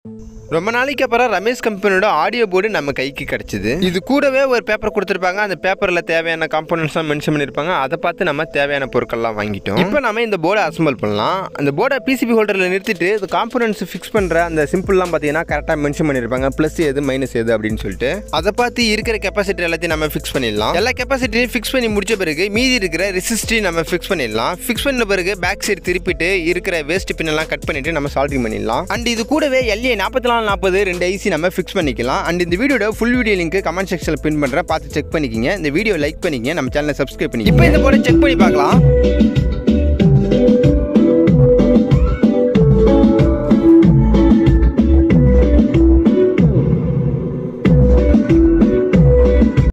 ரொம்ப நாளைக்கு அப்புறம் ரமேஷ் கம்பெனியோட ஆடியோ போர்டு நம்ம கைக்கு கிடச்சிது இது கூடவே ஒரு பேப்பர் கொடுத்துருப்பாங்க அந்த பேப்பரில் தேவையான காம்போனன்ட்ஸ்லாம் மென்ஷன் பண்ணியிருப்பாங்க அதை பார்த்து நம்ம தேவையான பொருட்கள்லாம் வாங்கிட்டோம் இப்போ நம்ம இந்த போர்டை அசம்பிள் பண்ணலாம் அந்த போர்டை பிசிபி ஹோல்டரில் நிறுத்திட்டு இந்த காம்போனன்ட்ஸ் ஃபிக்ஸ் பண்ணுற அந்த சிம்பிள்லாம் பார்த்தீங்கன்னா கரெக்டாக மென்ஷன் பண்ணியிருப்பாங்க ப்ளஸ் எது மைனஸ் எது அப்படின்னு சொல்லிட்டு அதை பார்த்து இருக்கிற கெப்பாசிட்டி எல்லாத்தையும் நம்ம ஃபிக்ஸ் பண்ணிடலாம் எல்லா கெப்பாசிட்டியும் ஃபிக்ஸ் பண்ணி முடிச்ச பிறகு மீதி இருக்கிற ரெசிஸ்டையும் நம்ம ஃபிக்ஸ் பண்ணிடலாம் ஃபிக்ஸ் பண்ண பிறகு பேக் சைடு திருப்பிட்டு இருக்கிற வேஸ்ட் பின் எல்லாம் கட் பண்ணிட்டு நம்ம சால்டிங் பண்ணிடலாம் அண்ட் இது கூடவே எல்ஏ நாற்பத்தி நாலு நாற்பது ரெண்டு ஐசி நம்ம ஃபிக்ஸ் பண்ணிக்கலாம் அண்ட் இந்த வீடியோட ஃபுல் வீடியோ லிங்க் கமெண்ட் செக்ஷனில் பின் பண்ணுறேன் பார்த்து செக் பண்ணிக்கிங்க இந்த வீடியோ லைக் பண்ணிக்கிங்க நம்ம சேனலை சப்ஸ்கிரைப் பண்ணி இப்போ இந்த போர்டை செக் பண்ணி பார்க்கலாம்